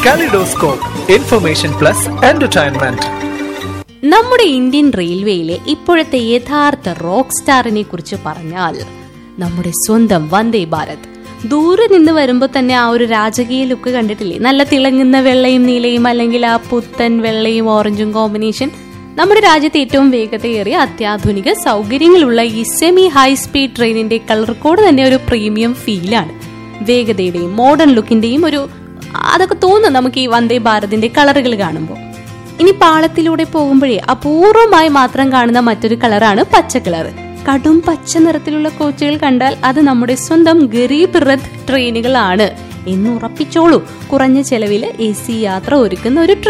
kaleidoscope information plus entertainment നമ്മുടെ Indian റെയിൽവേയിലെ ഇപ്പോഴത്തെ യഥാർത്ഥ റോക്ക് സ്റ്റാറിനെ കുറിച്ച് പറഞ്ഞാൽ നമ്മുടെ സ്വന്തം വന്ദേ ഭാരത് ദൂരെ നിന്ന് വരുമ്പോൾ തന്നെ ആ ഒരു രാജകീയ ലുക്ക് കണ്ടിട്ടില്ലേ നല്ല തിളങ്ങുന്ന വെള്ളയും നീലയും അല്ലെങ്കിൽ ആ പുത്തൻ വെള്ളയും ഓറഞ്ചും കോമ്പിനേഷൻ നമ്മുടെ രാജ്യത്തെ ഏറ്റവും വേഗതയേറിയ അത്യാധുനിക സൗകര്യങ്ങളുള്ള ഈ സെമി ഹൈ സ്പീഡ് ട്രെയിനിന്റെ കളർ കോഡ് തന്നെ ഒരു പ്രീമിയം ഫീലാണ് വേഗതയുടെയും മോഡേൺ ലുക്കിന്റെയും ഒരു അതൊക്കെ തോന്നും നമുക്ക് ഈ വന്ദേ ഭാരതിന്റെ കളറുകൾ കാണുമ്പോൾ ഇനി പാളത്തിലൂടെ പോകുമ്പോഴേ അപൂർവമായി മാത്രം കാണുന്ന മറ്റൊരു കളറാണ് പച്ച കളർ കടും പച്ച നിറത്തിലുള്ള കോച്ചുകൾ കണ്ടാൽ അത് നമ്മുടെ സ്വന്തം ഗരീബ് റഥ് ട്രെയിനുകളാണ് എന്ന് ഉറപ്പിച്ചോളൂ കുറഞ്ഞ ചെലവിൽ എ സി യാത്ര ഒരുക്കുന്ന ഒരു ട്രെയിൻ